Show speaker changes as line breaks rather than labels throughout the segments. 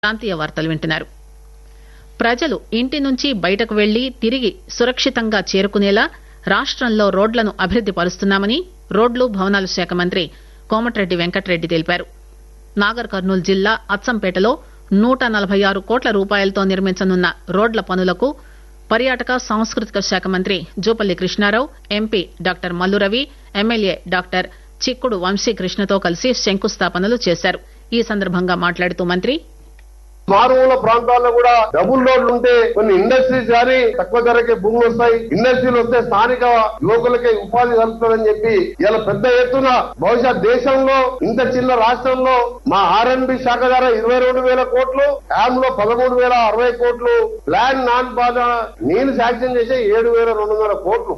ప్రాంతీయ వార్తలు వింటున్నారు ప్రజలు ఇంటి నుంచి బయటకు వెళ్లి తిరిగి సురక్షితంగా చేరుకునేలా రాష్టంలో రోడ్లను అభివృద్ది పరుస్తున్నామని రోడ్లు భవనాల శాఖ మంత్రి కోమటిరెడ్డి వెంకటరెడ్డి తెలిపారు నాగర్ కర్నూలు జిల్లా అచ్చంపేటలో నూట నలభై ఆరు కోట్ల రూపాయలతో నిర్మించనున్న రోడ్ల పనులకు పర్యాటక సాంస్కృతిక శాఖ మంత్రి Jupally Krishnarao MP doctor Mallu Ravi MLA doctor Chikkudu వంశీకృష్ణతో కలిసి శంకుస్థాపనలు చేశారు ఈ సందర్భంగా మాట్లాడుతూ మంత్రి
మారుమూల ప్రాంతాల్లో కూడా డబుల్ రోడ్లు ఉంటే కొన్ని ఇండస్ట్రీస్ కానీ తక్కువ ధరకే భూములు వస్తాయి ఇండస్ట్రీలు వస్తే స్థానిక యువకులకి ఉపాధి కలుగుతుందని చెప్పి ఇలా పెద్ద ఎత్తున బహుశా దేశంలో ఇంత చిన్న రాష్ట్రంలో మా ఆర్ఎన్బి శాఖ ద్వారా ఇరవై రెండు వేల కోట్లు యామ్ లో పదమూడు వేల అరవై కోట్లు ల్యాండ్ నాన్ బాధ నేను శాంక్షన్ చేసే ఏడు వేల రెండు వందల కోట్లు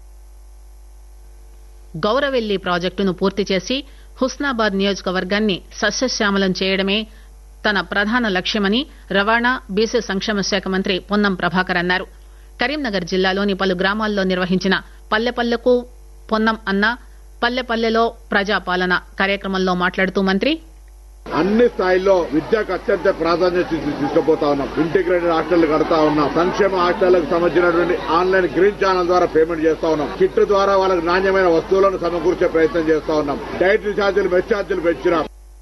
గౌరవెల్లి ప్రాజెక్టును పూర్తి చేసి హుస్నాబాద్ నియోజకవర్గాన్ని సస్యశ్యామలం చేయడమే తన ప్రధాన లక్ష్యమని రవాణా బీసీ సంక్షేమ శాఖ మంత్రి పొన్నం ప్రభాకర్ అన్నారు కరీంనగర్ జిల్లాలోని పలు గ్రామాల్లో నిర్వహించిన పల్లెపల్లెకు పొన్నం అన్న పల్లెపల్లెలో ప్రజాపాలన కార్యక్రమంలో మాట్లాడుతూ మంత్రి
అన్ని స్థాయిల్లో విద్యకు అత్యంత ప్రాధాన్యత ఇచ్చి తీసుకుపోతా ఉన్నాం ఇంటిగ్రేటెడ్ హాస్టల్ కడతా ఉన్నాం సంక్షేమ హాస్టళ్లకు సంబంధించినటువంటి ఆన్లైన్ గ్రీన్ ఛానల్ ద్వారా పేమెంట్ చేస్తా ఉన్నాం కిట్ ద్వారా వాళ్ళకి నాణ్యమైన వస్తువులను సమకూర్చే ప్రయత్నం చేస్తా ఉన్నాం డైటరీ ఛార్జీలు మెస్ ఛార్జీలు పెంచినాం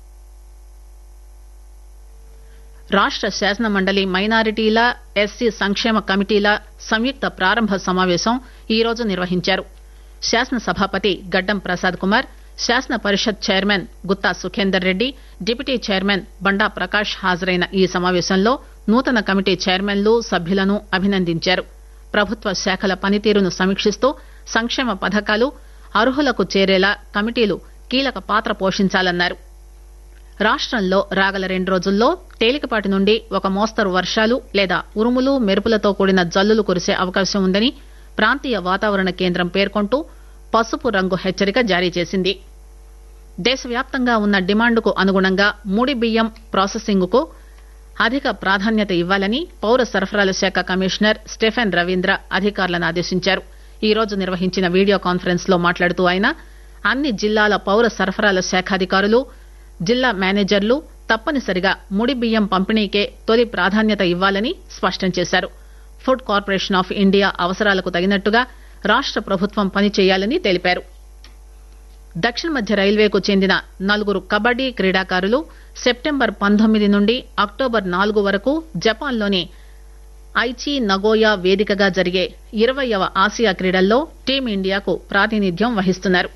రాష్ట శాసన మండలి మైనారిటీల ఎస్సీ సంక్షేమ కమిటీల సంయుక్త ప్రారంభ సమావేశం ఈ రోజు నిర్వహించారు శాసన సభాపతి గడ్డం ప్రసాద్ కుమార్ శాసన పరిషత్ chairman Gutha Sukender Reddy deputy chairman Banda Prakash హాజరైన ఈ సమావేశంలో నూతన కమిటీ చైర్మన్లు సభ్యులను అభినందించారు ప్రభుత్వ శాఖల పనితీరును సమీక్షిస్తూ సంక్షేమ పథకాలు అర్హులకు చేరేలా కమిటీలు కీలక పాత్ర పోషించాలన్నారు రాష్టంలో రాగల రెండు రోజుల్లో తేలికపాటి నుండి ఒక మోస్తరు వర్షాలు లేదా ఉరుములు మెరుపులతో కూడిన జల్లులు కురిసే అవకాశం ఉందని ప్రాంతీయ వాతావరణ కేంద్రం పేర్కొంటూ పసుపు రంగు హెచ్చరిక జారీ చేసింది దేశవ్యాప్తంగా ఉన్న డిమాండ్కు అనుగుణంగా ముడి బియ్యం ప్రాసెసింగ్ కు అధిక ప్రాధాన్యత ఇవ్వాలని పౌర సరఫరాల శాఖ కమిషనర్ స్టెఫెన్ రవీంద్ర అధికారులను ఆదేశించారు ఈ రోజు నిర్వహించిన వీడియో కాన్ఫరెన్స్ లో మాట్లాడుతూ ఆయన అన్ని జిల్లాల పౌర సరఫరాల శాఖ అధికారులు జిల్లా మేనేజర్లు తప్పనిసరిగా ముడి బియ్యం పంపిణీకే తొలి ప్రాధాన్యత ఇవ్వాలని స్పష్టం చేశారు ఫుడ్ కార్పొరేషన్ ఆఫ్ ఇండియా అవసరాలకు తగినట్టుగా రాష్ట ప్రభుత్వం పనిచేయాలని తెలిపారు దక్షిణ మధ్య రైల్వేకు చెందిన నలుగురు కబడ్డీ క్రీడాకారులు సెప్టెంబర్ పంతొమ్మిది నుండి అక్టోబర్ నాలుగు వరకు జపాన్లోని ఐచి నగోయా వేదికగా జరిగే ఇరవయవ ఆసియా క్రీడల్లో టీమిండియాకు ప్రాతినిధ్యం వహిస్తున్నారు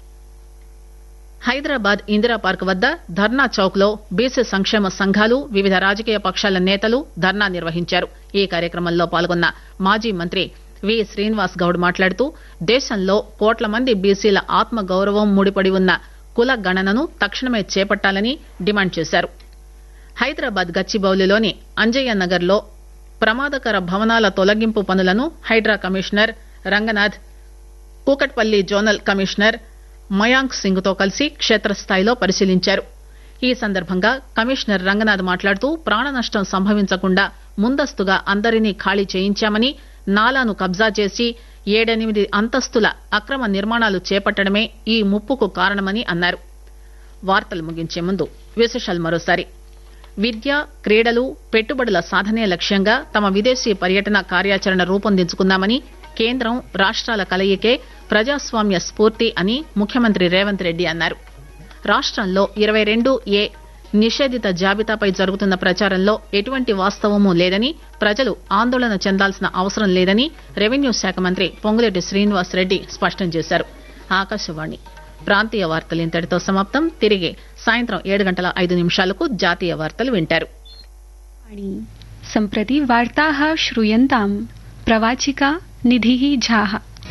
హైదరాబాద్ ఇందిరా పార్క్ వద్ద ధర్నా చౌక్ లో బీసీ సంక్షేమ సంఘాలు వివిధ రాజకీయ పక్షాల నేతలు ధర్నా నిర్వహించారు ఈ కార్యక్రమంలో పాల్గొన్న మాజీ మంత్రి వి శ్రీనివాస్ గౌడ్ మాట్లాడుతూ దేశంలో కోట్ల మంది బీసీల ఆత్మ గౌరవం ముడిపడి ఉన్న కుల గణనను తక్షణమే చేపట్టాలని డిమాండ్ చేశారు హైదరాబాద్ గచ్చిబౌలిలోని అంజయ్య నగర్ లో ప్రమాదకర భవనాల తొలగింపు పనులను Hydraa commissioner Ranganath Kukatpally zonal commissioner Mayank Singh తో కలిసి క్షేత్రస్థాయిలో పరిశీలించారు ఈ సందర్భంగా కమిషనర్ రంగనాథ్ మాట్లాడుతూ ప్రాణ నష్టం సంభవించకుండా ముందస్తుగా అందరినీ ఖాళీ చేయించామని నాలాను కబ్జా చేసి ఏడెనిమిది అంతస్తుల అక్రమ నిర్మాణాలు చేపట్టడమే ఈ ముప్పుకు కారణమని అన్నారు వార్తలు ముగించే ముందు విశేషాలు మరోసారి విద్య క్రీడలు పెట్టుబడుల సాధనే లక్ష్యంగా తమ విదేశీ పర్యటన కార్యాచరణ రూపొందించుకున్నామని కేంద్రం రాష్ట్రాల కలయికే ప్రజాస్వామ్య స్ఫూర్తి అని ముఖ్యమంత్రి రేవంత్ రెడ్డి అన్నారు రాష్ట్రంలో ఇరవై రెండు ఏ నిషేధిత జాబితాపై జరుగుతున్న ప్రచారంలో ఎటువంటి వాస్తవమూ లేదని ప్రజలు ఆందోళన చెందాల్సిన అవసరం లేదని రెవెన్యూ శాఖ మంత్రి పొంగులేటి శ్రీనివాస్ రెడ్డి స్పష్టం చేశారు ఆకాశవాణి ప్రాంతీయ వార్తలు ఇంతటితో సమాప్తం తిరిగి సాయంత్రం ఏడు గంటల ఐదు నిమిషాలకు జాతీయ వార్తలు వింటారు
वाणी सम्प्रति वार्ताः श्रूयन्ताम् प्रवाचिका निधिः झाः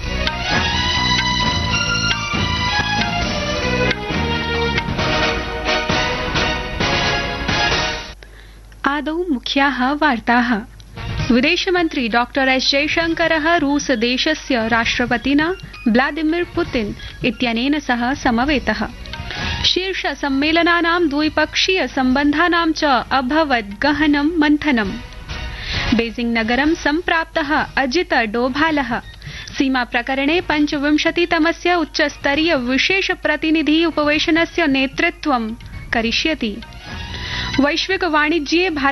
आदौ मुख्याः वार्ताः विदेशमन्त्री डॉक्टर एस जयशंकरः रूस देशस्य राष्ट्रपतिना व्लादिमिर पुतिन इत्यनेन सह समवेतः शीर्ष सम्मेलनानां द्विपक्षीय सम्बन्धानां च अभवत् गहनं मन्थनम् बेजिंग नगरं सम्प्राप्तः अजित डोभालः सीमा प्रकरणे पञ्चविंशतितमस्य उच्चस्तरीय विशेष प्रतिनिधि उपवेशनस्य नेतृत्वं करिष्यति वैश्विक वाणिज्ये भारत